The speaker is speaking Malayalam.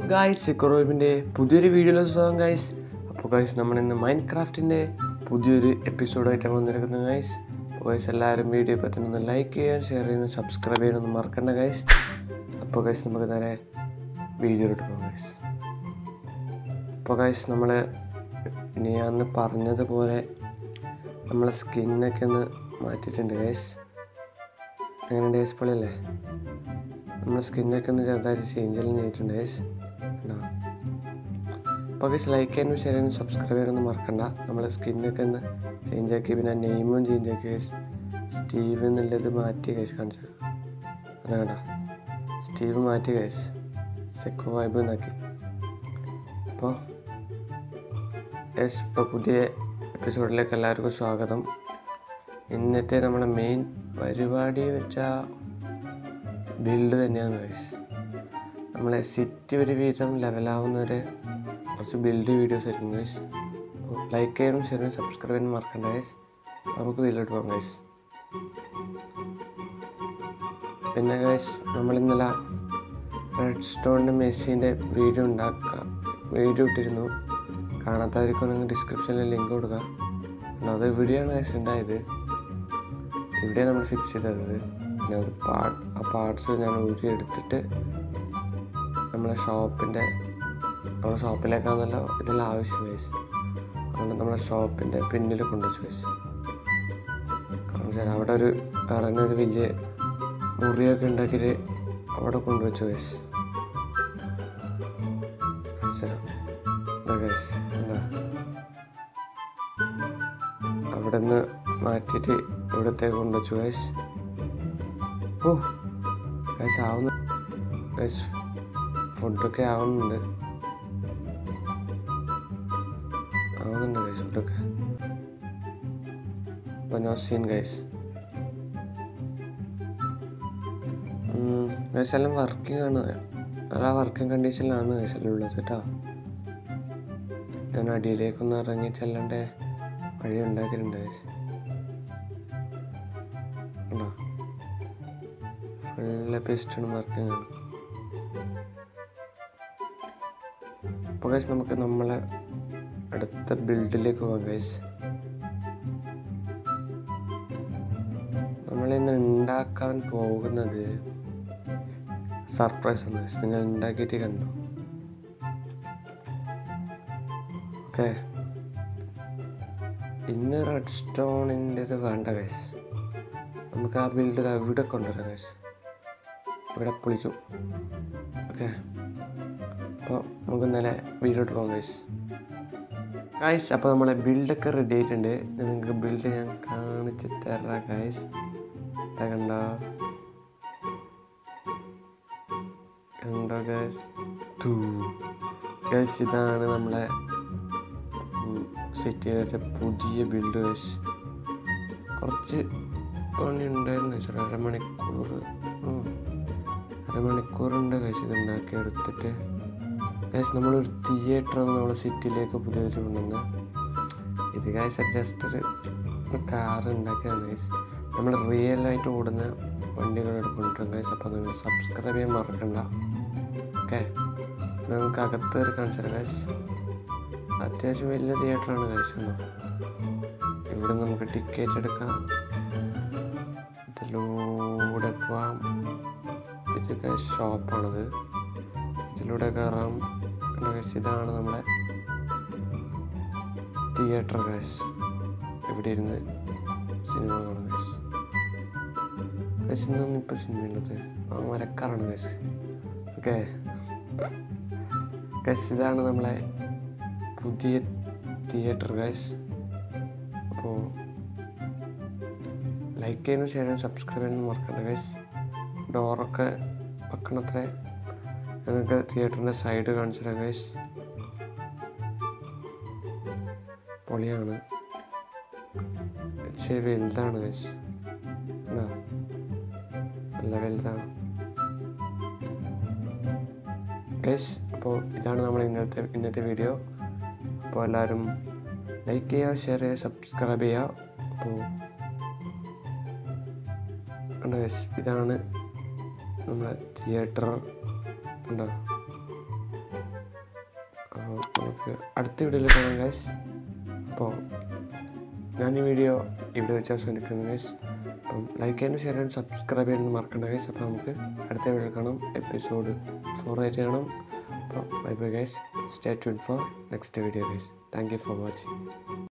ഗായ്സ് കുറവിൻ്റെ പുതിയൊരു വീഡിയോയിലെ സ്വാഗതം ഗായ്സ് അപ്പോൾ ഗായ്സ് നമ്മൾ ഇന്ന് മൈൻഡ് ക്രാഫ്റ്റിൻ്റെ പുതിയൊരു എപ്പിസോഡായിട്ടാണ് വന്നിരിക്കുന്നത് ഗായ്സ് അപ്പോൾ ഗായ്സ് എല്ലാവരും വീഡിയോ ഇപ്പോൾ തന്നെ ഒന്ന് ലൈക്ക് ചെയ്യാൻ ഷെയർ ചെയ്യാനും സബ്സ്ക്രൈബ് ചെയ്യാനൊന്നും മറക്കണ്ട ഗായ്സ് അപ്പോൾ ഗായ്സ് നമുക്ക് നേരെ വീഡിയോയിലോട്ട് പോകാം ഗായ്സ് അപ്പോൾ ഗായ്സ് നമ്മൾ ഇനി ഞാൻ അന്ന് പറഞ്ഞതുപോലെ നമ്മളെ സ്കിന്നൊക്കെ ഒന്ന് മാറ്റിയിട്ടുണ്ട് ഗായ്സ് എങ്ങനെയുണ്ട് ഗൈസ് പൊളിയല്ലേ നമ്മുടെ സ്കിന്നൊക്കെ ഒന്ന് ചെറുതായിട്ട് ചേഞ്ചെല്ലാം ചെയ്തിട്ടുണ്ട് ഗൈസ് ഉണ്ടോ അപ്പോൾ ഗൈസ് ലൈക്ക് ചെയ്യാനും ഷെയർ ചെയ്യാനും സബ്സ്ക്രൈബ് ചെയ്യാനൊന്നും മറക്കണ്ട നമ്മൾ സ്കിന്നൊക്കെ ഒന്ന് ചേഞ്ച് ആക്കി പിന്നെ നെയിമും ചേഞ്ച് ആക്കി ഗൈസ് സ്റ്റീവ് എന്നുള്ളത് മാറ്റി ഗൈസ് കാണിച്ചു അതാ സ്റ്റീവ് മാറ്റി ഗൈസ് സെക്കോ വൈബ് എന്നാക്കി അപ്പോൾ യെസ് ഇപ്പോൾ പുതിയ എപ്പിസോഡിലേക്ക് എല്ലാവർക്കും സ്വാഗതം ഇന്നത്തെ നമ്മുടെ മെയിൻ പരിപാടി വെച്ചാൽ ബിൽഡ് തന്നെയാണ് ഗൈസ് നമ്മളെ സിറ്റി ഒരു വീതം ലെവലാവുന്നവരെ കുറച്ച് ബിൽഡ് വീഡിയോസ് ആയിരിക്കും ഗൈസ് അപ്പോൾ ലൈക്ക് ചെയ്യാനും ഷെയർ ചെയ്യാനും സബ്സ്ക്രൈബ് ചെയ്യാനും മറക്കണ്ട ഗൈസ് നമുക്ക് വീട്ടിലോട്ട് പോകാം ഗൈസ് പിന്നെ ഗൈസ് നമ്മൾ ഇന്നലെ റെഡ് സ്റ്റോണിൻ്റെ മെഷീൻ്റെ വീഡിയോ ഉണ്ടാക്കുക വീഡിയോ ഇട്ടിരുന്നു കാണാത്തവർക്കൊണെങ്കിൽ ഡിസ്ക്രിപ്ഷനിൽ ലിങ്ക് കൊടുക്കുക പിന്നെ അത് ഇവിടെയാണ് ഗൈസ് ഉണ്ടായത് ഇവിടെ നമ്മൾ ഫിക്സ് ചെയ്തത് പിന്നെ അത് പാർട്ട് ആ പാർട്സ് ഞാൻ ഊരി എടുത്തിട്ട് നമ്മളെ ഷോപ്പിൻ്റെ നമ്മുടെ ഷോപ്പിലേക്കാണല്ലോ ഇതെല്ലാം ആവശ്യം വയസ്സ് അതുകൊണ്ട് നമ്മളെ ഷോപ്പിൻ്റെ പിന്നിൽ കൊണ്ടുവച്ചു വയസ്സ് കാരണം വെച്ചാൽ അവിടെ ഒരു വേറെ ഒരു വലിയ മുറിയൊക്കെ ഉണ്ടാക്കിയിട്ട് അവിടെ കൊണ്ടുവച്ചു വയസ്സ് അവിടെ നിന്ന് മാറ്റിയിട്ട് ഇവിടത്തേക്ക് കൊണ്ടുവച്ചു ഗൈസ് ഓ ഗൈസ് ആവുന്നു ഗൈസ് ഫുഡൊക്കെ ആവുന്നുണ്ട് ആവുന്നുണ്ട് ഗൈസ് ഫുഡൊക്കെ അപ്പോൾ നോ സീൻ ഗൈസ് ഗൈസ് എല്ലാം വർക്കിംഗ് ആണ് നല്ല വർക്കിംഗ് കണ്ടീഷനിലാണ് ഗൈസ് എല്ലാം ഉള്ളത് കേട്ടോ ഞാൻ അടിയിലേക്കൊന്ന് ഇറങ്ങി ചെല്ലണ്ടേ വഴി ഉണ്ടാക്കിയിട്ടുണ്ട് ഗൈസ് ഉണ്ടോ ഫുള്ള് പിസ്റ്റണും വർക്കിംഗ് ആണ് അപ്പോൾ ഗൈസ് നമുക്ക് നമ്മളെ അടുത്ത ബിൽഡിലേക്ക് പോകാം ഗൈസ് നമ്മളിന്ന് ഉണ്ടാക്കാൻ പോകുന്നത് സർപ്രൈസ് ആണ് ഗൈസ് നിങ്ങൾ ഉണ്ടാക്കിയിട്ട് കണ്ടോ ഓക്കെ ഇന്ന് റെഡ് സ്റ്റോണിൻ്റെത് വേണ്ട ഗൈസ് നമുക്ക് ആ ബിൽഡ് ഇവിടെ കൊണ്ടുവരാം ഗൈസ് ഇവിടെ പൊളിക്കും ഓക്കെ അപ്പോൾ നമുക്ക് ഇന്നലെ വീട്ടിലോട്ട് പോകാം ഗൈസ് ഗൈസ് അപ്പോൾ നമ്മളെ ബിൽഡൊക്കെ റെഡി ആയിട്ടുണ്ട് ഇത് നിങ്ങൾക്ക് ബിൽഡ് ഞാൻ കാണിച്ച് തരാം ഗൈസ് ഇതാ കണ്ടോ കണ്ടോ ഗൈസ് ടു ഗൈസ് ഇതാണ് നമ്മളെ സിറ്റിയിലത്തെ പുതിയ ബിൽഡ് ഗൈസ് കുറച്ച് പണി ഉണ്ടായിരുന്നു ഗൈസ് ഒരു അരമണിക്കൂർ ഉം. അരമണിക്കൂറുണ്ട് ഗൈസ് ഇത് ഉണ്ടാക്കി എടുത്തിട്ട് ഗൈസ് നമ്മളൊരു തിയേറ്ററാണ് നമ്മൾ സിറ്റിയിലേക്ക് പുതിയതായിട്ട് കൊണ്ടുവന്നത് ഇത് ഗൈസ് ജസ്റ്റ് ഒരു ഒരു കാർ ഉണ്ടാക്കിയതാണ് ഗൈസ് നമ്മൾ റിയൽ ആയിട്ട് ഓടുന്ന വണ്ടികളോട് കൊണ്ടുവരും ഗൈസ് അപ്പോൾ നിങ്ങൾ സബ്സ്ക്രൈബ് ചെയ്യാൻ മറക്കണ്ട ഓക്കെ നമുക്ക് അകത്ത് കയറി കാണിച്ചു തരാം ഗൈസ് അത്യാവശ്യം വലിയ തിയേറ്ററാണ് ഗൈസ് ഉണ്ടോ ഇവിടെ നമുക്ക് ടിക്കറ്റ് എടുക്കാം ഇതിലൂടെ പോവാം ഇതൊക്കെ ഷോപ്പാണത് ഇതിലൂടെ കയറാം കണ്ടോ ഗൈസ് ഇതാണ് നമ്മുടെ തിയേറ്റർ ഗൈസ് ഇവിടെ ഇരുന്ന് സിനിമ കാണാം ഗൈസ് ഗൈസ് ഇന്നൊന്നും ഇപ്പോൾ സിനിമയുള്ളത് ആ മരക്കാറാണ് ഗൈസ് ഓക്കെ ഗൈസ് ഇതാണ് നമ്മളെ പുതിയ തിയേറ്റർ ഗൈസ് അപ്പോൾ ലൈക്ക് ചെയ്യാനും ഷെയർ ചെയ്യാനും സബ്സ്ക്രൈബ് ചെയ്യാനും മറക്കണ്ട ഗൈസ് ഡോറൊക്കെ വെക്കണത്രേ ഞങ്ങൾക്ക് തിയേറ്ററിൻ്റെ സൈഡ് കാണിച്ചു തരാം ഗൈസ് പൊളിയാണ് പക്ഷേ വലുതാണ് ഗൈസ് ഉണ്ടോ? നല്ല വലുതാണ് ഗൈസ് അപ്പോൾ ഇതാണ് നമ്മൾ ഇന്നത്തെ ഇന്നത്തെ വീഡിയോ അപ്പോൾ എല്ലാവരും ലൈക്ക് ചെയ്യുക ഷെയർ ചെയ്യുക സബ്സ്ക്രൈബ് ചെയ്യുക അപ്പോൾ കണ്ടോ ഗൈസ് ഇതാണ് നമ്മുടെ തിയേറ്റർ ഉണ്ടോ നമുക്ക് അടുത്ത വീഡിയോയിൽ കാണാം ഗൈസ് അപ്പോൾ ഞാൻ ഈ വീഡിയോ ഇവിടെ വെച്ച് അവസാനിക്കുന്നു ഗൈസ് അപ്പം ലൈക്ക് ചെയ്യാനും ഷെയർ ചെയ്യാനും സബ്സ്ക്രൈബ് ചെയ്യാനും മറക്കണ്ട ഗൈസ് അപ്പോൾ നമുക്ക് അടുത്ത വീഡിയോ കാണാം എപ്പിസോഡ് ഫോർ ആയിട്ട് കാണാം അപ്പോൾ bye bye guys stay tuned for next video guys thank you for watching